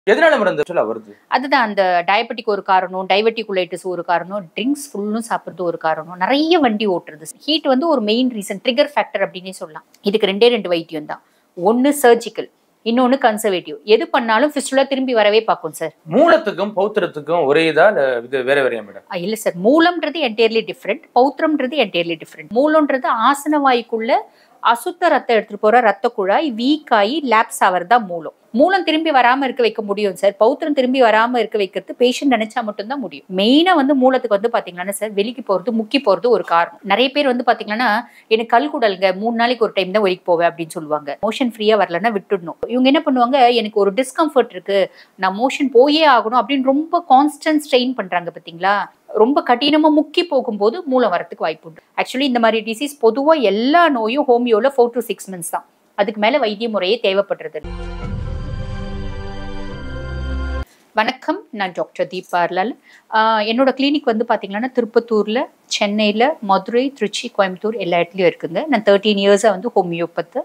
எதனால மேடம் இந்த சொல்ல வருது அதுதான் அந்த டயபெட்டிக் ஒரு காரணம் டைவெட்டிகுலைட்டிஸ் ஒரு காரணம் ட்ரிங்க்ஸ் ஃபுல்லும் சாப்பிட்றது ஒரு காரணம் நிறைய வண்டி ஓட்டுறது ஹீட் வந்து ஒரு மெயின் ரீசன் ட்ரிகர் ஃபேக்டர் அப்படின்னே சொல்லலாம் இதுக்கு ரெண்டே ரெண்டு வைத்தியம் தான் ஒன்று சர்ஜிக்கல் இன்னொன்று கன்சர்வேட்டிவ் எது பண்ணாலும் ஃபிஸ்டுலா திரும்பி வரவே பார்க்கும் சார் மூலத்துக்கும் பௌத்திரத்துக்கும் ஒரே இதா இல்ல இது வேற வேறையா மேடம் இல்லை சார் மூலம்ன்றது என்டையர்லி டிஃப்ரெண்ட் பௌத்திரம்ன்றது என்டையர்லி டிஃப்ரெண்ட் மூலம்ன்றது ஆசன வாய்க்குள்ள அசுத்த ரத்தம் எடுத்துட்டு போற ரத்த குழாய் வீக் ஆகி லேப்ஸ் ஆகிறது தான் மூலம் மூலம் திரும்பி வராம இருக்க வைக்க முடியும் சார் பௌத்திரம் திரும்பி வராம இருக்க வைக்கிறது பேஷண்ட் நினைச்சா மட்டும்தான் முடியும் மெயினா வந்து மூலத்துக்கு வந்து பாத்தீங்கன்னா சார் வெளிக்கு போறது முக்கி போறது ஒரு காரணம் நிறைய பேர் வந்து பாத்தீங்கன்னா எனக்கு கல்குடல்ங்க மூணு நாளைக்கு ஒரு டைம் தான் வெளிக்கு போவேன் அப்படின்னு சொல்லுவாங்க மோஷன் ஃப்ரீயா வரலன்னா விட்டுடணும் இவங்க என்ன பண்ணுவாங்க எனக்கு ஒரு டிஸ்கம்ஃபர்ட் இருக்கு நான் மோஷன் போயே ஆகணும் அப்படின்னு ரொம்ப கான்ஸ்டன்ட் ஸ்ட்ரெயின் பண்றாங்க பாத்தீங்களா ரொம்ப கடினமா முக்கி போகும்போது மூலம் வரத்துக்கு வாய்ப்பு உண்டு ஆக்சுவலி இந்த மாதிரி டிசீஸ் பொதுவா எல்லா நோயும் ஹோமியோல ஃபோர் டு சிக்ஸ் மந்த்ஸ் தான் அதுக்கு மேல வைத்திய முறையே தேவைப்படுறது இல்ல. வணக்கம் நான் டாக்டர் தீபார்லால் ஆஹ் என்னோட கிளினிக் வந்து பார்த்தீங்கன்னா திருப்பத்தூரில் சென்னையில் மதுரை திருச்சி கோயம்புத்தூர் எல்லா இடத்துலையும் இருக்குங்க நான் தேர்ட்டீன் இயர்ஸாக வந்து ஹோமியோபத்து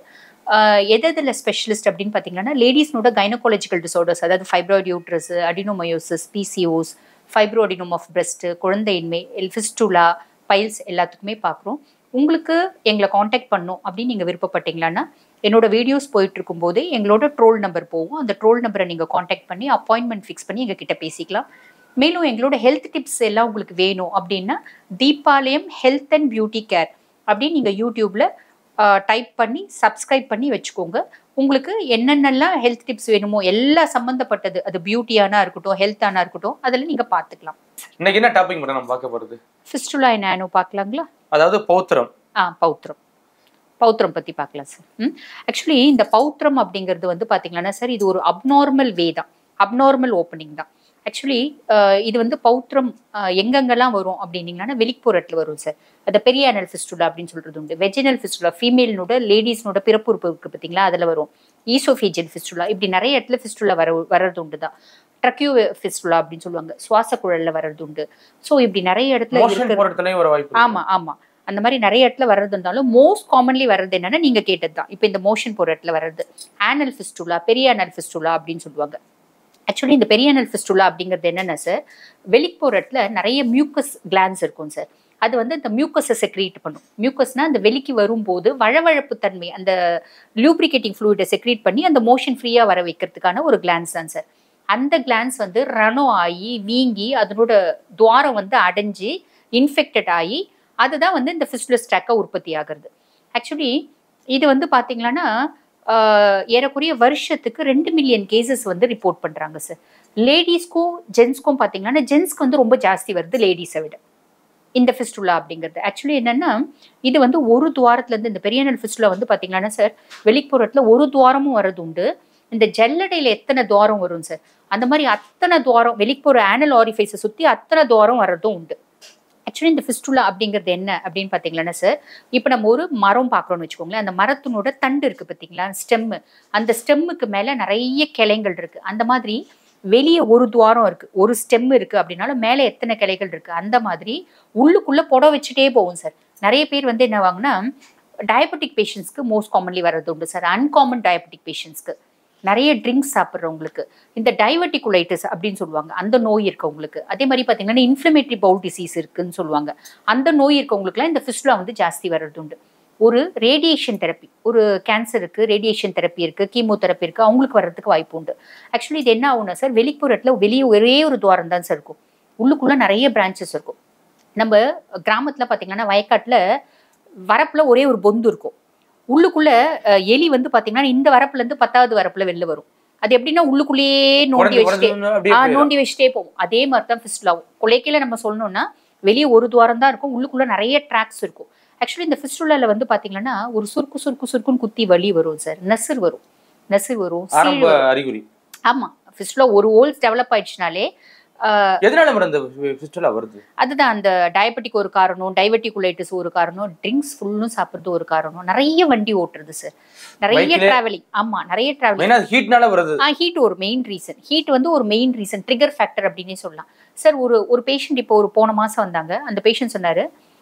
எது எதில் ஸ்பெஷலிஸ்ட் அப்படின்னு பார்த்தீங்கன்னா லேடிஸ்னோட கைனகாலஜிக்கல் டிசார்டர்ஸ் அதாவது fibroid uterus adenomyosis PCOS fibroadenoma of breast குழந்தையின்மை எல்ஃபிஸ்டுலா பைல்ஸ் எல்லாத்துக்குமே பார்க்குறோம் உங்களுக்கு எங்களை காண்டாக்ட் பண்ணும் அப்படின்னு நீங்கள் விருப்பப்பட்டீங்களான்னா என்னோட வீடியோஸ் போயிட்டு இருக்கும்போது எங்களோட ட்ரோல் நம்பர் போகும் அந்த ட்ரோல் நம்பரை நீங்கள் காண்டாக்ட் பண்ணி அப்பாயின்மெண்ட் ஃபிக்ஸ் பண்ணி எங்ககிட்ட பேசிக்கலாம் மேலும் எங்களோட ஹெல்த் டிப்ஸ் எல்லாம் உங்களுக்கு வேணும் அப்படின்னா Deepalayam health and beauty care அப்படின்னு நீங்கள் யூடியூப்பில் டைப் பண்ணி சப்ஸ்கிரைப் பண்ணி வச்சுக்கோங்க உங்களுக்கு என்னென்னலாம் ஹெல்த் டிப்ஸ் வேணுமோ எல்லாம் சம்மந்தப்பட்டது அது பியூட்டியானா இருக்கட்டும் ஹெல்த்தானா இருக்கட்டும் அதில் நீங்கள் பார்த்துக்கலாம் இன்னைக்கு என்ன டாபிக் மேடம் நம்ம பார்க்க போறது ஃபிஸ்டுலா என்ன பார்க்கலாங்களா அதாவது பௌத்திரம் ஆ பௌத்திரம் பௌத்திரம் பற்றி பார்க்கலாம் சார் ம் ஆக்சுவலி இந்த பௌத்திரம் அப்படிங்கிறது வந்து பார்த்தீங்கன்னா சார் இது ஒரு அப்நார்மல் வே தான் அப்நார்மல் ஓப்பனிங் தான் ஆக்சுவலி இது வந்து பௌத்திரம் அஹ், எங்கெங்கெல்லாம் வரும் அப்படின்னீங்கன்னா வெளிப்புறத்தில் வரும் சார் அந்த பெரிய அனல் ஃபிஸ்டுலா அப்படின்னு சொல்றது உண்டு வெஜினல் ஃபிஸ்டுலா ஃபீமேல்னோட லேடிஸ்னோட பிறப்பு உறுப்பு இருக்கு பார்த்தீங்களா அதில் வரும் ஈசோஃபேஜியல் ஃபிஸ்டுலா இப்படி நிறைய இடத்துல ஃபிஸ்டுலா வர வர்றது உண்டு தான் ட்ரக்யூ ஃபிஸ்டுலா அப்படின்னு சொல்லுவாங்க சுவாச குழல்ல வர்றது உண்டு ஸோ இப்படி நிறைய இடத்துல மோஷன் இருக்கிறது போறதுலயும் ஒரு வாய்ப்பு இருக்கு. ஆமா ஆமா அந்த மாதிரி நிறைய இடத்துல வர்றது இருந்தாலும் மோஸ்ட் காமன்லி வர்றது என்னன்னா நீங்க கேட்டது தான் இப்போ இந்த மோஷன் போற இடத்துல வர்றது ஆனல் ஃபிஸ்டுலா பெரிய ஆனல் ஃபிஸ்டுலா அப்படின்னு சொல்லுவாங்க ஆக்சுவலி இந்த பெரிய ஆனல் ஃபிஸ்டுலா அப்படிங்கிறது என்னன்னா சார் வெளிக்கு போற இடத்துல நிறைய மியூக்கஸ் கிளான்ஸ் இருக்கும் சார் அது வந்து இந்த மியூக்கஸை செக்ரீட் பண்ணும் மியூக்கஸ்னா அந்த வெளிக்கு வரும்போது வழவழப்பு தன்மை அந்த லூப்ரிகேட்டிங் ஃப்ளூயிடை செக்ரீட் பண்ணி அந்த மோஷன் ஃப்ரீயா வர வைக்கிறதுக்கான ஒரு கிளான்ஸ் தான் சார் அந்த கிளான்ஸ் வந்து ரணம் ஆகி வீங்கி அதனோட துவாரம் வந்து அடைஞ்சு இன்ஃபெக்டட் ஆகி அதுதான் வந்து இந்த ஃபிஸ்டுலஸ் ட்ராக்காக உற்பத்தி ஆகிறது ஆக்சுவலி இது வந்து பார்த்தீங்கன்னா ஆஹ், ஏறக்குறைய வருஷத்துக்கு ரெண்டு மில்லியன் கேசஸ் வந்து ரிப்போர்ட் பண்ணுறாங்க சார் லேடிஸ்க்கும் ஜென்ஸ்க்கும் பார்த்தீங்கன்னா ஜென்ஸ்க்கு வந்து ரொம்ப ஜாஸ்தி வருது லேடிஸை விட இந்த ஃபிஸ்டுலா அப்படிங்கிறது ஆக்சுவலி என்னன்னா இது வந்து ஒரு துவாரத்துலேருந்து இந்த பெரியனல் ஃபிஸ்டுலா வந்து பார்த்தீங்கன்னா சார் வெளிப்புறத்தில் ஒரு துவாரமும் வர்றது உண்டு இந்த ஜல்லடையில் எத்தனை துவாரம் வரும் சார் அந்த மாதிரி அத்தனை துவாரம் வெளிப்புற ஆனல் ஆரிஃபைஸை சுற்றி அத்தனை துவாரம் வர்றதும் உண்டு ஆக்சுவலி இந்த ஃபிஸ்டுலா அப்படிங்கிறது என்ன அப்படின்னு பார்த்தீங்கன்னா சார் இப்போ நம்ம ஒரு மரம் பார்க்குறோம்னு வச்சுக்கோங்களேன் அந்த மரத்தினோட தண்டு இருக்குது பார்த்தீங்களா ஸ்டெம்மு அந்த ஸ்டெம்முக்கு மேலே நிறைய கிளைகள் இருக்குது அந்த மாதிரி வெளியே ஒரு துவாரம் இருக்குது ஒரு ஸ்டெம் இருக்குது அப்படின்னாலும் மேலே எத்தனை கிளைகள் இருக்குது அந்த மாதிரி உள்ளுக்குள்ளே புட வச்சுட்டே போகும் சார் நிறைய பேர் வந்து என்ன வாங்கினா டயபெட்டிக் பேஷண்ட்ஸ்க்கு மோஸ்ட் காமன்லி வர்றது உண்டு சார் அன்காமன் டயபெட்டிக் பேஷண்ட்ஸ்க்கு நிறைய ட்ரிங்க்ஸ் சாப்பிட்றவங்களுக்கு இந்த டைவர்டிகுலைட்டிஸ் அப்படின்னு சொல்லுவாங்க அந்த நோய் இருக்கவங்களுக்கு அதே மாதிரி பார்த்தீங்கன்னா இன்ஃப்ளமேட்டரி பவுல் டிசீஸ் இருக்குன்னு சொல்லுவாங்க அந்த நோய் இருக்கவங்களுக்குலாம் இந்த ஃபிஸ்டுலா வந்து ஜாஸ்தி வர்றது உண்டு ஒரு ரேடியேஷன் தெரப்பி ஒரு கேன்சருக்கு ரேடியேஷன் தெரப்பி இருக்குது கீமோதெரப்பி இருக்குது அவங்களுக்கு வர்றதுக்கு வாய்ப்பு உண்டு ஆக்சுவலி இது என்ன ஆகும்னா சார் வெளிப்புறத்தில் வெளியே ஒரே ஒரு துவாரம் தான் சார் இருக்கும் உள்ளுக்குள்ளே நிறைய பிரான்ச்சஸ் இருக்கும் நம்ம கிராமத்தில் பார்த்தீங்கன்னா வயக்காட்டில் வரப்பில் ஒரே ஒரு பொந்து இருக்கும் உள்ளுக்குள்ள அஹ், எலி வந்து பாத்தீங்கன்னா இந்த வரப்புல இருந்து பத்தாவது வரப்புல வெளில வரும் அது எப்படின்னா உள்ளுக்குள்ளேயே நோண்டி உடைஞ்சு- வச்சுட்டே உடைஞ்சு அப்படியே ஆ, போயிடும். நோண்டி வச்சுட்டே போகும் அதே மாதிரி தான் ஃபிஸ்டுலாவும் கொலைக்கையில நம்ம சொல்லணும்னா வெளியே ஒரு துவாரம் தான் இருக்கும் உள்ளுக்குள்ள நிறைய ட்ராக்ஸ் இருக்கும் ஆக்சுவலி இந்த ஃபிஸ்டுலால வந்து பாத்தீங்கன்னா ஒரு சுருக்கு சுருக்கு சுருக்குன்னு குத்தி வலி வரும் சார் நெசர் வரும் நெசர் வரும் சீழ் ஆரம்ப வரும். அறிகுறி ஆமா ஃபிஸ்டுலா ஒரு ஹோல்ஸ் டெவலப் ஆயிடுச்சுனாலே ஆஹ், எதனால மேடம் இந்த ஃபிஸ்டுலா வருது அதுதான் அந்த டயபெட்டிக் ஒரு காரணம் டைவெட்டிகுலைட்டிஸ் ஒரு காரணம் ட்ரிங்க்ஸ் ஃபுல்லும் சாப்பிட்றது ஒரு காரணம் நிறைய வண்டி ஓட்டுறது சார் நிறைய Bike-ல- டிராவலிங் ஆமா நிறைய டிராவலிங் மெயினா ஹீட்னால வருது ஆ ஹீட் ஒரு மெயின் ரீசன் ஹீட் வந்து ஒரு மெயின் ரீசன் ட்ரிகர் ஃபேக்டர் அப்படின்னே சொல்லலாம் சார் ஒரு ஒரு பேஷண்ட் இப்போ ஒரு போன மாசம் வந்தாங்க அந்த பேஷண்ட் சொன்னாரு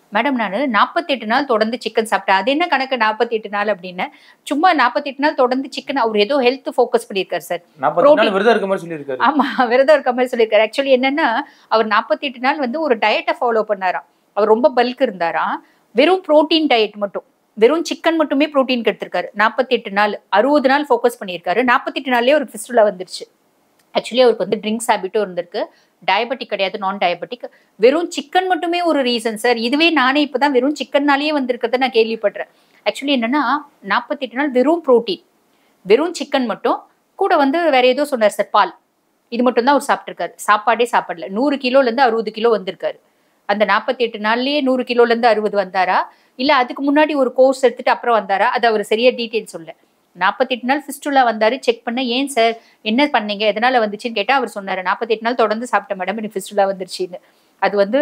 மேடம் நான் நாற்பத்தெட்டு நாள் தொடர்ந்து சிக்கன் சாப்பிட்டேன் அது என்ன கணக்கு நாற்பத்தெட்டு நாள் அப்படின்னு சும்மா நாற்பத்தெட்டு நாள் தொடர்ந்து சிக்கன் அவர் ஏதோ ஹெல்த் ஃபோக்கஸ் பண்ணியிருக்காரு சார் நாற்பத்தி நாள் விரதம் இருக்க மாதிரி சொல்லியிருக்காரு ஆமா விரதம் இருக்க மாதிரி சொல்லியிருக்காரு ஆக்சுவலி என்னன்னா அவர் நாற்பத்தெட்டு நாள் வந்து ஒரு டயட்டை ஃபாலோ பண்ணாராம் அவர் ரொம்ப பல்க் இருந்தாராம் வெறும் புரோட்டீன் டயட் மட்டும் வெறும் சிக்கன் மட்டுமே புரோட்டீன் எடுத்திருக்காரு நாற்பத்தெட்டு நாள் அறுபது நாள் ஃபோக்கஸ் பண்ணியிருக்காரு நாற்பத்தெட்டு நாள்லயே ஒரு ஃபிஸ்டுலா வந்துருச்சு ஆக்சுவலி அவருக்கு வந்து ட்ரிங்க்ஸ் ஹேபிட்டும் இருந்திருக்கு டயபெட்டிக் கிடையாது நான் டயபெட்டிக் வெறும் சிக்கன் மட்டுமே ஒரு ரீசன் சார் இதுவே நானே இப்பதான் வெறும் சிக்கன்னாலேயே வந்திருக்கிறத நான் கேள்விப்படுறேன் ஆக்சுவலி என்னன்னா நாற்பத்தெட்டு நாள் வெறும் புரோட்டீன் வெறும் சிக்கன் மட்டும் கூட வந்து வேற ஏதோ சொன்னார் சார் பால் இது மட்டும் தான் அவர் சாப்பிட்ருக்காரு சாப்பாடே சாப்பிடல நூறு கிலோல இருந்து அறுபது கிலோ வந்திருக்காரு அந்த நாற்பத்தி எட்டு நாள்லயே நூறு கிலோல இருந்து அறுபது வந்தாரா இல்ல அதுக்கு முன்னாடி ஒரு கோர்ஸ் எடுத்துட்டு அப்புறம் வந்தாரா அது அவர் சரியா டீட்டெயில் சொல்ல நாற்பத்தெட்டு நாள் ஃபிஸ்டுலா வந்தாரு செக் பண்ண ஏன் சார் என்ன பண்ணீங்க எதனால வந்துச்சுன்னு கேட்டா அவர் சொன்னாரு நாற்பத்தெட்டு நாள் தொடர்ந்து சாப்பிட்ட மேடம் எனக்கு ஃபிஸ்டுலா வந்துருச்சுன்னு அது வந்து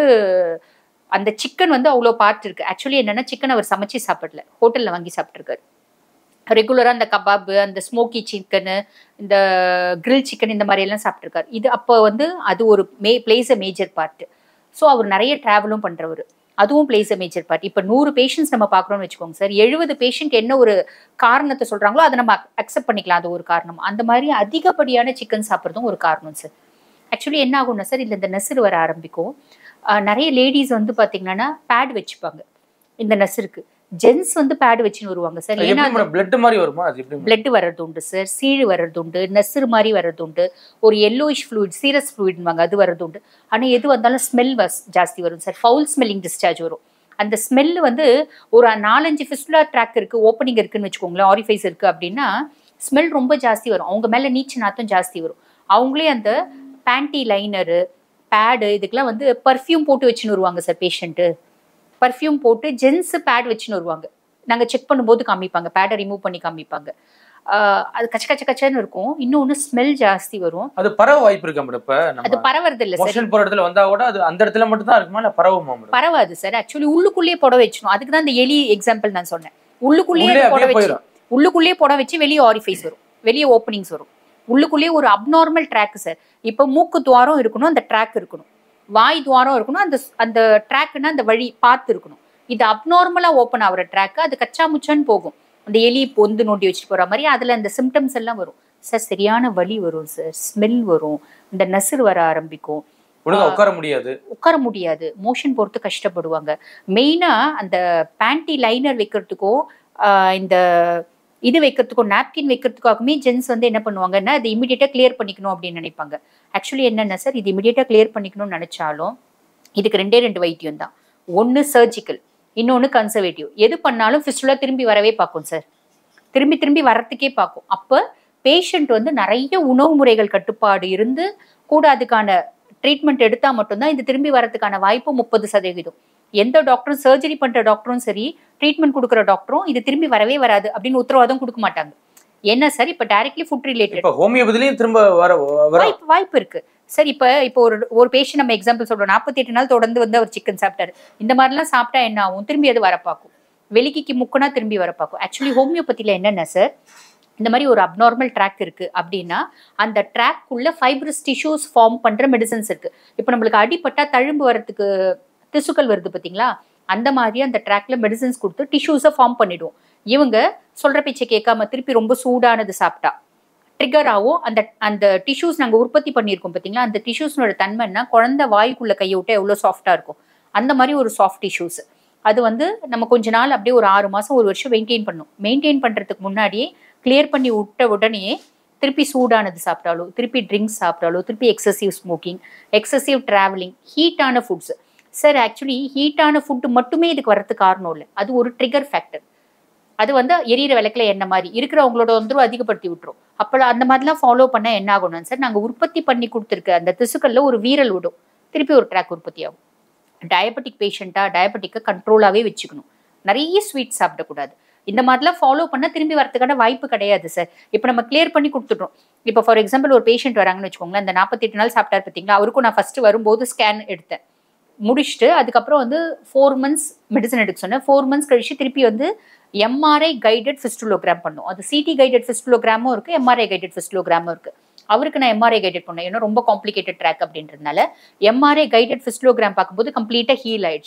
அந்த சிக்கன் வந்து அவ்வளோ பார்ட் இருக்கு ஆக்சுவலி என்னன்னா சிக்கன் அவர் சமைச்சு சாப்பிடல ஹோட்டல்ல வாங்கி சாப்பிட்ருக்காரு ரெகுலராக அந்த கபாபு அந்த ஸ்மோக்கி சிக்கனு இந்த கிரில் சிக்கன் இந்த மாதிரி எல்லாம் சாப்பிட்ருக்காரு இது அப்போ வந்து அது ஒரு may place a major part so அவர் நிறைய ட்ராவலும் பண்ணுறவர் அதுவும் பிளேஸ் அ மேஜர் பார்ட் இப்போ நூறு பேஷண்ட்ஸ் நம்ம பார்க்குறோம்னு வச்சுக்கோங்க சார் எழுபது பேஷண்ட் என்ன ஒரு காரணத்தை சொல்கிறாங்களோ அதை நம்ம அக்செப்ட் பண்ணிக்கலாம் அது ஒரு காரணம் அந்த மாதிரி அதிகப்படியான சிக்கன் சாப்பிட்றதும் ஒரு காரணம் சார் ஆக்சுவலி என்ன ஆகும்னா சார் இல்லை இந்த நெசர் வர ஆரம்பிக்கும் ஆஹ் நிறைய லேடிஸ் வந்து பார்த்தீங்கன்னா பேட் வச்சுப்பாங்க இந்த நெசருக்கு ஜென்ஸ் வந்து பேட் வச்சுன்னு வருவாங்க சார் அது ஏன்னா எப்படி மேடம் பிளட் மாதிரி வருமா அது எப்படி madam? பிளட் வர்றது உண்டு சார் சீழ் வர்றது உண்டு நெசர் மாதிரி வர்றது உண்டு ஒரு எல்லோயிஷ் ஃப்ளூயிட் சீரஸ் ஃப்ளூயிட்வாங்க அது வர்றது உண்டு ஆனால் எது வந்தாலும் ஸ்மெல் வஸ் ஜாஸ்தி வரும் சார் ஃபவுல் ஸ்மெல்லிங் டிஸ்சார்ஜ் வரும் அந்த ஸ்மெல் வந்து ஒரு நாலஞ்சு ஃபிஸ்டுலா ட்ராக் இருக்கு ஓப்பனிங் இருக்குன்னு வச்சுக்கோங்களேன் ஆரிஃபைஸ் இருக்கு அப்படின்னா ஸ்மெல் ரொம்ப ஜாஸ்தி வரும் அவங்க மேல நீச்சு நாத்தம் ஜாஸ்தி வரும் அவங்களே அந்த பேண்டி லைனரு பேடு இதுக்கெல்லாம் வந்து பர்ஃப்யூம் போட்டு வச்சுன்னு வருவாங்க சார் பேஷண்ட்டு பர்ஃப்யூம் போட்டு ஜென்ஸ் பேட் வச்சுன்னு வருவாங்க நாங்கள் செக் பண்ணும்போது காமிப்பாங்க பேடை ரிமூவ் பண்ணி காமிப்பாங்க ஆஹ் அது கச்ச கச்ச கச்சன்னு இருக்கும் இன்னொன்று ஸ்மெல் ஜாஸ்தி வரும் அது பரவ வாய்ப்பு இருக்கா மேடம் இப்ப அது நம்ம பரவறது இல்லை சார் மோஷன் போற இடத்துல வந்தா கூட அது அந்த இடத்துல மட்டும் தான் இருக்குமா இல்ல பரவுமா மேடம் பரவாது சார் ஆக்சுவலி உள்ளுக்குள்ளேயே புட வச்சிடும் அதுக்கு தான் இந்த எலி எக்ஸாம்பிள் நான் சொன்னேன் உள்ளுக்குள்ளேயே உள்ளே புட அப்படியே வச்சு போயிடும் உள்ளுக்குள்ளேயே புட வச்சு வெளியே ஆரிஃபைஸ் வரும் வெளியே ஓப்பனிங்ஸ் வரும் உள்ளுக்குள்ளேயே ஒரு அப்நார்மல் ட்ராக் சார் இப்போ மூக்கு துவாரம் இருக்கணும் அந்த ட்ராக் இருக்கணும் வாய் துவாரம் இருக்கணும் அந்த அந்த ட்ராக்னா அந்த வழி பார்த்து இருக்கணும் இது அப்நார்மலா ஓப்பன் ஆகுற ட்ராக் அது கச்சா முச்சான்னு போகும் அந்த எலி பொந்து நோண்டி வச்சுட்டு போற மாதிரி அதுல அந்த சிம்டம்ஸ் எல்லாம் வரும் சார் சரியான வலி வரும் சார் ஸ்மெல் வரும் இந்த நசுறு வர ஆரம்பிக்கும் ஒழுங்கா உட்கார முடியாது உட்கார முடியாது மோஷன் போறது கஷ்டப்படுவாங்க மெயினா அந்த பேண்டி லைனர் வைக்கிறதுக்கும் ஆஹ் இந்த இது வைக்கிறதுக்கும் நாப்கின் வைக்கிறதுக்காகவுமே ஜென்ஸ் வந்து என்ன பண்ணுவாங்கன்னா அது இமிடியேட்டா கிளியர் பண்ணிக்கணும் அப்படின்னு நினைப்பாங்க ஆக்சுவலி என்னென்ன சார் இது இமிடியேட்டா கிளியர் பண்ணிக்கணும்னு நினைச்சாலும் இதுக்கு ரெண்டே ரெண்டு வைத்தியம் தான் ஒன்று சர்ஜிக்கல் இன்னொன்று கன்சர்வேட்டிவ் எது பண்ணாலும் ஃபிஸ்டுலா திரும்பி வரவே பார்க்கும் சார் திரும்பி திரும்பி வரத்துக்கே பார்க்கும் அப்போ பேஷண்ட் வந்து நிறைய உணவு முறைகள் கட்டுப்பாடு இருந்து கூட அதுக்கான ட்ரீட்மெண்ட் எடுத்தால் மட்டும்தான் இது திரும்பி வரதுக்கான வாய்ப்பு முப்பது சதவீதம் எந்த டாக்டரும் சர்ஜரி பண்ற டாக்டரும் சரி ட்ரீட்மெண்ட் கொடுக்குற டாக்டரும் இது திரும்பி வரவே வராது அப்படின்னு உத்தரவாதம் கொடுக்க மாட்டாங்க என்ன சார் இப்போ டைரக்ட்லி ஃபுட் ரிலேட்டட் இப்ப ஹோமியோபதிலையும் திரும்ப வர வர வாய்ப்பு வாய்ப்பு இருக்கு சார் இப்போ இப்போ ஒரு ஒரு பேஷண்ட் நம்ம எக்ஸாம்பிள் சொல்றோம் நாற்பத்தி எட்டு நாள் தொடர்ந்து வந்து அவர் சிக்கன் சாப்பிட்டாரு இந்த மாதிரிலாம் சாப்பிட்டா என்ன ஆகும் திரும்பி அது வரப்பாக்கும் வெளிக்கிக்கு முக்குனா திரும்பி வரப்பாக்கும் ஆக்சுவலி ஹோமியோபதியில் என்னென்ன சார் இந்த மாதிரி ஒரு அப்நார்மல் ட்ராக் இருக்கு அப்படின்னா அந்த ட்ராக் உள்ள ஃபைப்ரஸ் டிஷ்யூஸ் ஃபார்ம் பண்ற மெடிசன்ஸ் இருக்கு இப்போ நம்மளுக்கு அடிப்பட்டா தழும்பு வரதுக்கு திசுக்கள் வருது பாத்தீங்களா அந்த மாதிரி அந்த ட்ராக்ல மெடிசன்ஸ் கொடுத்து டிஷ்யூஸை ஃபார்ம் பண்ணிடுவோம் இவங்க சொல்ற பேச்சை கேட்காம திருப்பி ரொம்ப சூடானது சாப்பிட்டா ட்ரிகர் ஆகும் அந்த அந்த டிஷ்யூஸ் நாங்கள் உற்பத்தி பண்ணியிருக்கோம் பார்த்தீங்களா அந்த டிஷ்யூஸ்னோட தன்மைன்னா குழந்தை வாய்க்குள்ள கையை விட்டா எவ்வளோ சாஃப்டாக இருக்கும் அந்த மாதிரி ஒரு சாஃப்ட் டிஷ்யூஸ் அது வந்து நம்ம கொஞ்ச நாள் அப்படியே ஒரு ஆறு மாதம் ஒரு வருஷம் மெயின்டைன் பண்ணும் மெயின்டைன் பண்ணுறதுக்கு முன்னாடியே கிளியர் பண்ணி விட்ட உடனே திருப்பி சூடானது சாப்பிட்டாலோ திருப்பி ட்ரிங்க்ஸ் சாப்பிட்டாலோ திருப்பி எக்ஸசிவ் ஸ்மோக்கிங் எக்ஸசிவ் ட்ராவலிங் ஹீட்டான ஃபுட்ஸ் சார் ஆக்சுவலி ஹீட்டான ஃபுட்டு மட்டுமே இதுக்கு வரதுக்கு காரணம் இல்லை அது ஒரு ட்ரிகர் ஃபேக்டர் அது வந்து எரியிற விளக்குல என்ன மாதிரி இருக்கிறவங்களோட தொந்தரவு அதிகப்படுத்தி விட்டுரும் அப்போ அந்த மாதிரிலாம் ஃபாலோ பண்ண என்ன ஆகணும் சார் நாங்கள் உற்பத்தி பண்ணி கொடுத்துருக்க அந்த திசுக்கள்ல ஒரு வீரல் விடும் திருப்பி ஒரு ட்ராக் உற்பத்தி ஆகும் டயபெட்டிக் பேஷண்ட்டாக டயபெட்டிக்கை கண்ட்ரோலாகவே வச்சுக்கணும் நிறைய ஸ்வீட் சாப்பிடக்கூடாது இந்த மாதிரிலாம் ஃபாலோ பண்ண திரும்பி வரதுக்கான வாய்ப்பு கிடையாது சார் இப்போ நம்ம கிளியர் பண்ணி கொடுத்துட்டோம் இப்போ ஃபார் எக்ஸாம்பிள் ஒரு பேஷண்ட் வராங்கன்னு வச்சுக்கோங்களேன் அந்த நாற்பத்தெட்டு நாள் சாப்பிட்டாரு பார்த்தீங்களா அவருக்கும் நான் ஃபர்ஸ்ட் வரும்போது ஸ்கேன் எடுத்தேன் முடிச்சுட்டு அதுக்கப்புறம் வந்து ஃபோர் மந்த்ஸ் மெடிசன் எடுக்க சொன்னேன் ஃபோர் மந்த்ஸ் கழிச்சு திருப்பி வந்து எம்ஆர்ஐ கைடட் ஃபிஸ்டுலோகிராம் பண்ணோம் அது சிடி கைடட் ஃபிஸ்டுலோகிராமும் இருக்கு எம்ஆர்ஐ கைடட் ஃபிஸ்டுலோகிராமும் இருக்கு அவருக்கு நான் எம்ஆர்ஐ கைடட் பண்ணேன் ஏன்னா ரொம்ப காம்ப்ளிகேட்டட் ட்ராக் அப்படின்றதுனால எம்ஆர்ஐ கைடட் ஃபிஸ்டுலோகிராம் பார்க்கும்போது கம்ப்ளீட்டாக ஹீல் ஆயிடுச்சு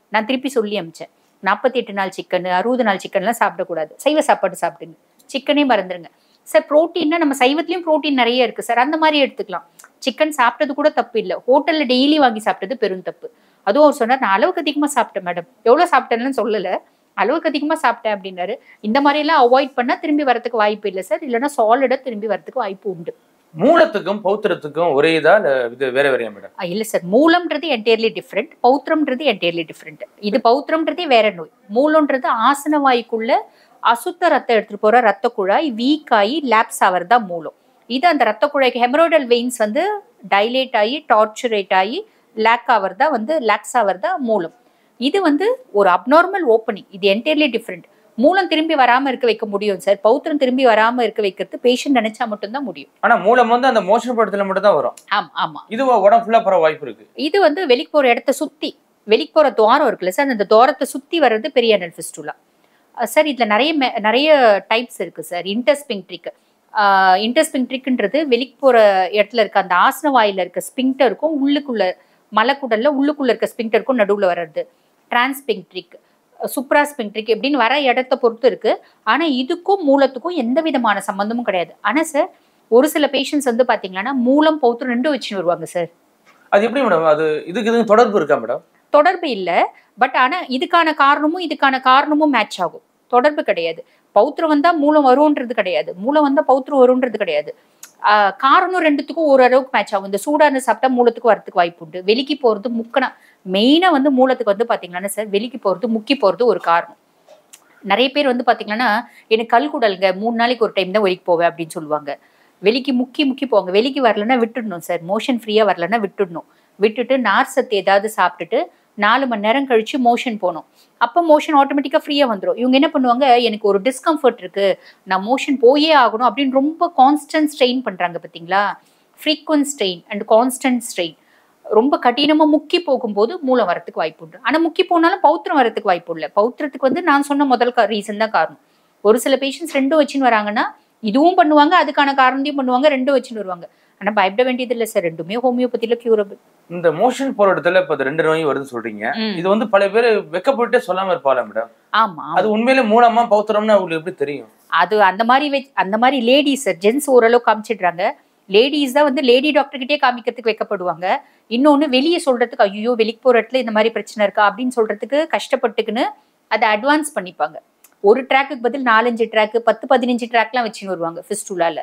நான் திருப்பி சொல்லி அமிச்சேன் நாற்பத்தி எட்டு நாள் சிக்கன் அறுபது நாள் சிக்கன்லாம் சாப்பிடக்கூடாது சைவ சாப்பாடு சாப்பிடுங்க சிக்கனே மறந்துடுங்க சார் ப்ரோட்டீன்னா நம்ம சைவத்துலேயும் ப்ரோட்டீன் நிறைய இருக்குது சார் அந்த மாதிரி எடுத்துக்கலாம் சிக்கன் சாப்பிட்டது கூட தப்பு இல்லை ஹோட்டலில் டெய்லி வாங்கி சாப்பிட்டது பெரும் தப்பு அதுவும் அவர் சொன்னார் நான் அளவுக்கு அதிகமாக சாப்பிட்டேன் மேடம் எவ்வளோ சாப்பிட்டேன்னு சொல்லலை அளவுக்கு அதிகமாக சாப்பிட்டேன் அப்படின்னாரு இந்த மாதிரியெல்லாம் அவாய்ட் பண்ணால் திரும்பி வரதுக்கு வாய்ப்பு இல்லை சார் இல்லைன்னா சாலிடாக திரும்பி வரதுக்கு வாய்ப்பு உண்டு மூலத்துக்கும் பௌத்திரத்துக்கும் ஒரே இதா இல்ல இது வேற வேறையா மேடம் ஆ, இல்ல சார் மூலம்ன்றது என்டையர்லி டிஃப்ரெண்ட் பௌத்திரம்ன்றது என்டையர்லி டிஃப்ரெண்ட் இது பௌத்திரம்ன்றதே வேற நோய் மூலம்ன்றது ஆசன வாய்க்குள்ள அசுத்த ரத்தம் எடுத்துட்டு போற ரத்த குழாய் வீக் ஆகி லேப்ஸ் ஆகிறது தான் மூலம் இது அந்த ரத்த குழாய்க்கு ஹெமரோடல் வெயின்ஸ் வந்து டைலேட் ஆகி டார்ச்சுரேட் ஆகி லேக் ஆகிறதா வந்து லேக்ஸ் ஆகிறதா மூலம் இது வந்து ஒரு அப்நார்மல் ஓப்பனிங் இது என்டையர்லி டிஃப்ரெண்ட் மூலம் திரும்பி வராம இருக்க வைக்க முடியும் சார் பௌத்திரம் திரும்பி வராம இருக்க வைக்கிறது பேஷண்ட் நினைச்சா மட்டும்தான் முடியும் ஆனா மூலம் வந்து அந்த மோஷன் படத்துல மட்டும் தான் வரும் ஆமா ஆமா இது உடம்பு ஃபுல்லா போற வாய்ப்பு இருக்கு இது வந்து வெளிக்கு போற இடத்த சுத்தி வெளிக்கு போற துவாரம் இருக்குல்ல சார் அந்த துவாரத்தை சுத்தி வர்றது பெரிய அனல் ஃபிஸ்டுலா சார் இதுல நிறைய மெ- நிறைய டைப்ஸ் இருக்கு சார் இன்டர்ஸ்பிங்ட்ரிக் இன்டர்ஸ்பிங்ட்ரிக்ன்றது வெளிக்கு போற இடத்துல இருக்க அந்த ஆசன வாயில இருக்க ஸ்பிங்டருக்கும் உள்ளுக்குள்ள மலக்குடல்ல உள்ளுக்குள்ள இருக்க ஸ்பிங்டருக்கும் நடுவுல வர்றது டிரான்ஸ்பிங்ட்ரிக் சுப்ராஸ்பிங்ட்ரிக் எப்படின்னு வர இடத்த பொறுத்து இருக்கு ஆனா இதுக்கும் மூலத்துக்கும் எந்த விதமான சம்பந்தமும் கிடையாது ஆனா சார் ஒரு சில பேஷண்ட்ஸ் வந்து பாத்தீங்கன்னா மூலம் பௌத்திரம் ரெண்டும் வச்சுன்னு வருவாங்க சார் அது எப்படி மேடம் அது இதுக்கு இதுக்கு தொடர்பு இருக்கா மேடம் தொடர்பு இல்லை பட் ஆனா இதுக்கான காரணமும் இதுக்கான காரணமும் மேட்ச் ஆகும் தொடர்பு கிடையாது பௌத்திரம் வந்தா மூலம் வரும்ன்றது கிடையாது மூலம் வந்தா பௌத்திரம் வரும்ன்றது கிடையாது ஆஹ் காரணம் ரெண்டுத்துக்கும் ஒரு அளவுக்கு மேட்ச் ஆகும் இந்த சூடான சாப்பிட்டா மூலத்துக்கு வரதுக்கு வாய்ப்பு உண்டு வெளிக்கு போறது முக்கனா மெயினா வந்து மூலத்துக்கு வந்து பாத்தீங்கன்னா சார் வெளிக்கு போறது முக்கி போறது ஒரு காரணம் நிறைய பேர் வந்து பாத்தீங்கன்னா எனக்கு கல்குடல்ங்க மூணு நாளைக்கு ஒரு டைம் தான் வெளிக்கு போவேன் அப்படின்னு சொல்லுவாங்க வெளிக்கு முக்கி முக்கி போவாங்க வெளிக்கு வரலன்னா விட்டுடணும் சார் மோஷன் ஃப்ரீயா வரலன்னா விட்டுடணும் விட்டுட்டு நார் சத்து ஏதாவது சாப்பிட்டுட்டு நாலு மணி நேரம் கழிச்சு மோஷன் போகணும் அப்போ மோஷன் ஆட்டோமேட்டிக்காக ஃப்ரீயாக வந்துடும் இவங்க என்ன பண்ணுவாங்க எனக்கு ஒரு டிஸ்கம்ஃபர்ட் இருக்கு நான் மோஷன் போயே ஆகணும் அப்படின்னு ரொம்ப கான்ஸ்டன்ட் ஸ்ட்ரெயின் பண்ணுறாங்க பார்த்தீங்களா frequent strain and constant strain ரொம்ப கடினமாக முக்கி போகும்போது மூலம் வரத்துக்கு வாய்ப்பு உண்டு ஆனால் முக்கி போனாலும் பௌத்திரம் வரத்துக்கு வாய்ப்பு இல்லை பௌத்திரத்துக்கு வந்து நான் சொன்ன முதல் ரீசன் தான் காரணம் ஒரு சில பேஷண்ட்ஸ் ரெண்டும் வச்சுன்னு வராங்கன்னா இதுவும் பண்ணுவாங்க அதுக்கான காரணத்தையும் பண்ணுவாங்க ரெண்டும் வச்சுன்னு வருவாங்க ஆனால் பயப்பட வேண்டியது இல்லை சார் ரெண்டுமே ஹோமியோபதியில் கியூரபிள் இந்த மோஷன் போற இடத்துல இப்ப இந்த ரெண்டு நோயும் வருதுன்னு சொல்றீங்க இது வந்து பல பேர் வெக்கப்பட்டு சொல்லாம இருப்பாங்க மேடம் ஆமா அது உண்மையிலே மூலமா பௌத்திரம்னு அவங்களுக்கு எப்படி தெரியும் அது அந்த மாதிரி வெச்- அந்த மாதிரி லேடிஸ் ஜென்ஸ் ஓரளவு காமிச்சிடுறாங்க லேடிஸ் தான் வந்து லேடி டாக்டர் கிட்டே காமிக்கிறதுக்கு வைக்கப்படுவாங்க இன்னொன்னு வெளியே சொல்றதுக்கு ஐயோ வெளிக்கு போற இடத்துல இந்த மாதிரி பிரச்சனை இருக்கா அப்படின்னு சொல்றதுக்கு கஷ்டப்பட்டுக்குன்னு அதை அட்வான்ஸ் பண்ணிப்பாங்க ஒரு ட்ராக்குக்கு பதில் நாலஞ்சு ட்ராக்கு பத்து பதினஞ்சு ட்ராக்லாம் வச்சுன்னு வருவாங்க ஃபிஸ்டுலால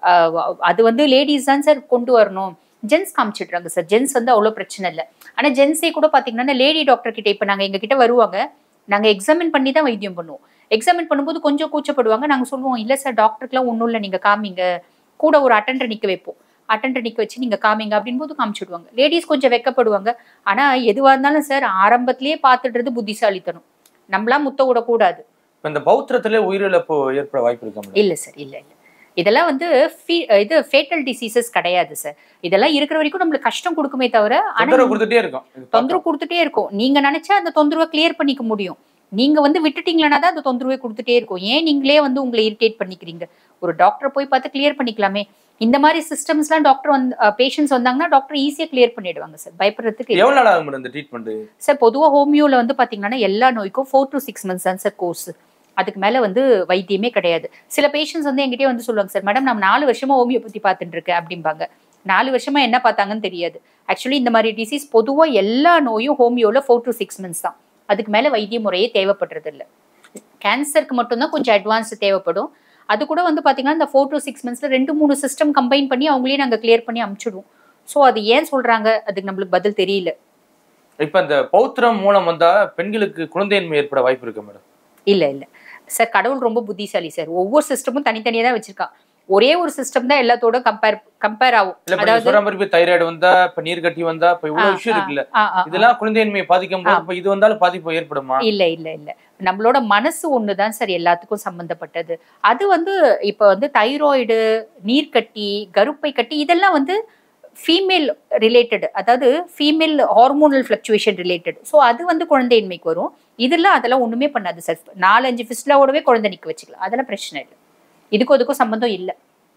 அது வந்து லேடிஸ் தான் சார் கொண்டு வரணும் ஜென்ஸ் காமிச்சிடுறாங்க சார் ஜென்ஸ் வந்து அவ்வளோ பிரச்சனை இல்லை ஆனால் ஜென்ஸே கூட பார்த்தீங்கன்னா லேடி டாக்டர் கிட்ட இப்போ நாங்கள் எங்ககிட்ட வருவாங்க நாங்கள் எக்ஸாமின் பண்ணி தான் வைத்தியம் பண்ணுவோம் எக்ஸாமின் பண்ணும்போது கொஞ்சம் கூச்சப்படுவாங்க நாங்கள் சொல்லுவோம் இல்லை சார் டாக்டருக்குலாம் ஒன்றும் இல்லை நீங்கள் காமிங்க கூட ஒரு அட்டெண்டர் நிற்க வைப்போம் அட்டெண்டர் நிற்க வச்சு நீங்கள் காமிங்க அப்படின் போது காமிச்சிடுவாங்க லேடிஸ் கொஞ்சம் வெக்கப்படுவாங்க ஆனால் எதுவாக இருந்தாலும் சார் ஆரம்பத்திலேயே பார்த்துடுறது புத்திசாலித்தனம் நம்மளாம் முத்த விடக்கூடாது இப்ப இந்த பௌத்திரத்துல உயிரிழப்பு ஏற்பட வாய்ப்பு இருக்கா மேடம் இல்லை சார் இல்லை இல்லை இதெல்லாம் வந்து fe- இது ஃபேட்டல் டிசீசஸ் கிடையாது சார் இதெல்லாம் இருக்கிற வரைக்கும் நம்மளுக்கு கஷ்டம் கொடுக்குமே தவிர ஆனால் தொந்தரவு கொடுத்துட்டே இருக்கும் இது பார்த்தா. தொந்தரவு கொடுத்துட்டே இருக்கும் நீங்க நினைச்சா அந்த தொந்தரவை கிளியர் பண்ணிக்க முடியும் நீங்க வந்து விட்டுட்டீங்கன்னா தான் அந்த தொந்தரவை கொடுத்துட்டே இருக்கும் ஏன் நீங்களே வந்து உங்களை இரிட்டேட் பண்ணிக்கிறீங்க ஒரு டாக்டர் போய் பார்த்து கிளியர் பண்ணிக்கலாமே இந்த மாதிரி சிஸ்டம்ஸ்லாம் டாக்டர் வந்து பேஷண்ட்ஸ் வந்தாங்கன்னா டாக்டர் ஈஸியா கிளியர் பண்ணிடுவாங்க சார் பயப்படுறதுக்கு இல்லை. எவ்வளவு நாள் ஆகும் மேடம் இந்த ட்ரீட்மெண்ட் சார் பொதுவாக ஹோமியோல வந்து பாத்தீங்கன்னா எல்லா நோய்க்கும் ஃபோர் டு சிக்ஸ் மந்த்ஸ் தான் சார் கோர்ஸ் அதுக்கு மேல வந்து வைத்தியமே கிடையாது சில பேஷண்ட்ஸ் வந்து என்கிட்டயே வந்து சொல்லுவாங்க சார் மேடம் நான் நாலு வருஷமா ஹோமியோபதி பார்த்துட்டு இருக்கேன் அப்படிம்பாங்க நாலு வருஷமா என்ன பார்த்தாங்கன்னு தெரியாது ஆக்சுவலி இந்த மாதிரி டிசீஸ் பொதுவா எல்லா நோயும் ஹோமியோல ஃபோர் டு சிக்ஸ் மந்த்ஸ் தான் அதுக்கு மேல வைத்திய முறையே தேவைப்படுறது இல்லை கேன்சருக்கு மட்டும்தான் கொஞ்சம் அட்வான்ஸ் தேவைப்படும் அது கூட வந்து பாத்தீங்கன்னா இந்த ஃபோர் டு சிக்ஸ் மந்த்ஸ்ல ரெண்டு மூணு சிஸ்டம் கம்பைன் பண்ணி அவங்களே நாங்க கிளியர் பண்ணி அமுச்சிடுவோம் ஸோ அது ஏன் சொல்றாங்க அதுக்கு நம்மளுக்கு பதில் தெரியல இப்ப இந்த பௌத்திரம் மூலம் வந்தா பெண்களுக்கு குழந்தையின்மை ஏற்பட வாய்ப்பு இருக்கு மேடம் இல்ல இல்ல சார் கடவுள் ரொம்ப புத்திசாலி சார் ஒவ்வொரு சிஸ்டமும் தனித்தனியா தான் வச்சிருக்கான் ஒரே ஒரு சிஸ்டம் தான் எல்லாத்தோட கம்பேர் கம்பேர் ஆகும் இல்ல இப்ப நீங்க சொல்ற மாதிரி இப்ப தைராய்டு வந்தா இப்ப நீர் கட்டி வந்தா இப்ப இவ்வளவு விஷயம் இருக்குல்ல ஆ, ஆ, ஆ. இதெல்லாம் குழந்தையின்மையை பாதிக்கும் போது இப்ப இது வந்தாலும் பாதிப்பு ஏற்படுமா இல்ல இல்ல இல்ல நம்மளோட மனசு ஒண்ணுதான் சார் எல்லாத்துக்கும் சம்பந்தப்பட்டது அது வந்து இப்ப வந்து தைராய்டு நீர்க்கட்டி கருப்பை கட்டி இதெல்லாம் வந்து ஃபீமேல் ரிலேட்டட் அதாவது female hormonal fluctuation related so அது வந்து குழந்தையின்மைக்கு வரும் இதெல்லாம் அதெல்லாம் ஒண்ணுமே பண்ணாது சார் நாலஞ்சு ஃபிஸ்லாவோடவே குழந்தை நிக்க வச்சுக்கலாம் அதெல்லாம் பிரச்சனை இல்லை இதுக்கும் அதுக்கும் சம்பந்தம் இல்லை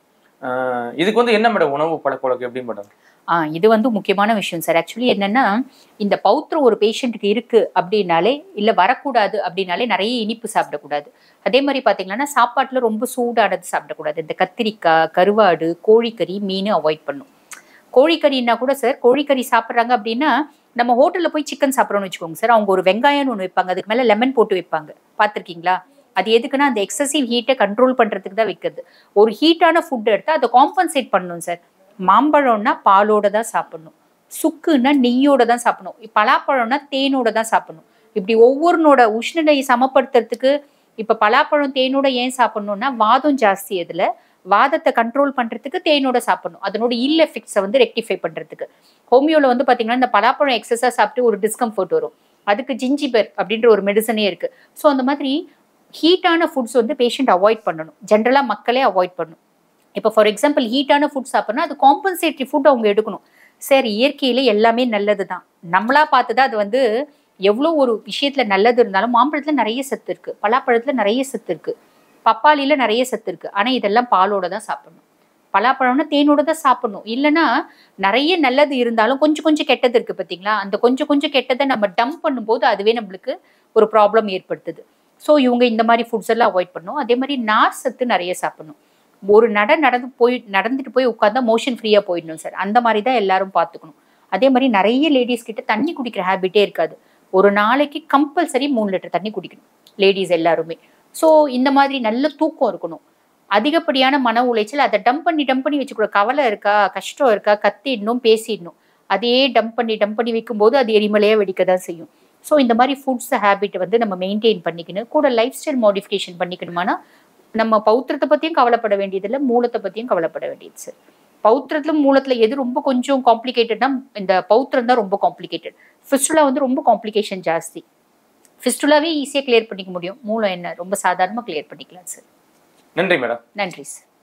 ஆஹ் இதுக்கு வந்து என்ன மேடம் உணவு பழக்க வழக்கம் எப்படி மேடம் ஆ இது வந்து முக்கியமான விஷயம் சார் ஆக்சுவலி என்னன்னா இந்த பௌத்திரம் ஒரு பேஷண்ட்டுக்கு இருக்கு அப்படின்னாலே இல்ல வரக்கூடாது அப்படின்னாலே நிறைய இனிப்பு சாப்பிடக்கூடாது அதே மாதிரி பாத்தீங்கன்னா சாப்பாட்டுல ரொம்ப சூடானது சாப்பிடக்கூடாது இந்த கத்திரிக்காய் கருவாடு கோழிக்கறி மீன் அவாய்ட் பண்ணும் கோழிக்கறின்னா கூட சார் கோழிக்கறி சாப்பிட்றாங்க அப்படின்னா நம்ம ஹோட்டல்ல போய் சிக்கன் சாப்பிட்றோம்னு வச்சுக்கோங்க சார் அவங்க ஒரு வெங்காயம்னு ஒன்று வைப்பாங்க அதுக்கு மேல லெமன் போட்டு வைப்பாங்க பார்த்திருக்கீங்களா அது எதுக்குன்னா அந்த எக்ஸசிவ் ஹீட்டை கண்ட்ரோல் பண்றதுக்கு தான் வைக்கிறது ஒரு ஹீட்டான ஃபுட் எடுத்து அதை காம்பன்சேட் பண்ணணும் சார் மாம்பழம்னா பாலோட தான் சாப்பிடணும் சுக்குன்னா நெய்யோட தான் சாப்பிடணும் பலாப்பழம்னா தேனோட தான் சாப்பிடணும் இப்படி ஒவ்வொருனோட உஷ்ணநிலையை சமப்படுத்துறதுக்கு இப்ப பலாப்பழம் தேனோட ஏன் சாப்பிடணும்னா வாதம் ஜாஸ்தி இதுல வாதத்தை கண்ட்ரோல் பண்றதுக்கு தேனோட சாப்பிடணும் அதனோட இல் எஃபெக்ட்ஸை வந்து ரெக்டிஃபை பண்றதுக்கு ஹோமியோல வந்து பாத்தீங்கன்னா இந்த பலாப்பழம் எக்ஸஸா சாப்பிட்டு ஒரு டிஸ்கம்ஃபர்ட் வரும் அதுக்கு ஜிஞ்சிபர் அப்படின்ற ஒரு மெடிசனே இருக்கு ஸோ அந்த மாதிரி ஹீட்டான ஃபுட்ஸ் வந்து பேஷண்ட் அவாய்ட் பண்ணணும் ஜென்ரலாக மக்களே அவாய்ட் பண்ணணும் இப்போ ஃபார் எக்ஸாம்பிள் ஹீட்டான ஃபுட் சாப்பிட்றனா அது காம்பன்சேட்டரி ஃபுட் அவங்க எடுக்கணும் சரி இயற்கையில எல்லாமே நல்லது தான் நம்மளா பார்த்து தான் அது வந்து எவ்வளோ ஒரு விஷயத்துல நல்லது இருந்தாலும் மாம்பழத்துல நிறைய சத்து இருக்கு பலாப்பழத்துல நிறைய சத்து இருக்கு பப்பாளியில நிறைய சத்து இருக்கு ஆனா இதெல்லாம் பாலோட தான் சாப்பிடணும் பலாப்பழம்னா தேனோட தான் சாப்பிடணும் இல்லைன்னா நிறைய நல்லது இருந்தாலும் கொஞ்சம் கொஞ்சம் கெட்டது இருக்கு பார்த்தீங்களா அந்த கொஞ்சம் கொஞ்சம் கெட்டதை நம்ம டம்ப் பண்ணும்போது அதுவே நம்மளுக்கு ஒரு ப்ராப்ளம் ஏற்படுத்துது ஸோ இவங்க இந்த மாதிரி ஃபுட்ஸ் எல்லாம் அவாய்ட் பண்ணணும் அதே மாதிரி நார் சத்து நிறைய சாப்பிடணும் ஒரு நட நடந்து போய் நடந்துட்டு போய் உட்காந்தா மோஷன் ஃப்ரீயா போயிடணும் சார் அந்த மாதிரி தான் எல்லாரும் பார்த்துக்கணும் அதே மாதிரி நிறைய லேடிஸ் கிட்ட தண்ணி குடிக்கிற ஹேபிட்டே இருக்காது ஒரு நாளைக்கு கம்பல்சரி மூணு லிட்டர் தண்ணி குடிக்கணும் லேடிஸ் எல்லாருமே ஸோ இந்த மாதிரி நல்ல தூக்கம் இருக்கணும் அதிகப்படியான மன உளைச்சல் அதை டம்ப் பண்ணி டம்ப் பண்ணி வச்சுக்கூட கவலை இருக்கா கஷ்டம் இருக்கா கத்திடணும் பேசிடணும் அதையே டம்ப் பண்ணி டம்ப் பண்ணி வைக்கும்போது அது எரிமலையாக வெடிக்க தான் செய்யும் ஸோ இந்த மாதிரி ஃபுட்ஸ் ஹேபிட் வந்து நம்ம மெயின்டைன் பண்ணிக்கணும் கூட லைஃப் ஸ்டைல் மாடிஃபிகேஷன் பண்ணிக்கணுமானா நம்ம பௌத்திரத்தை பற்றியும் கவலைப்பட வேண்டியதில்லை மூலத்தை பற்றியும் கவலைப்பட வேண்டியது சார் பௌத்திரத்துல மூலத்துல எது ரொம்ப கொஞ்சம் காம்ப்ளிகேட்டட்னா இந்த பௌத்திரம் தான் ரொம்ப காம்ப்ளிகேட்டட் ஃபிஸ்டுலா வந்து ரொம்ப காம்ப்ளிகேஷன் ஜாஸ்தி ஃபிஸ்டுலாவே ஈஸியாக கிளியர் பண்ணிக்க முடியும் மூலம் என்ன ரொம்ப சாதாரணமாக கிளியர் பண்ணிக்கலாம் சார் நன்றி மேடம் நன்றி சார்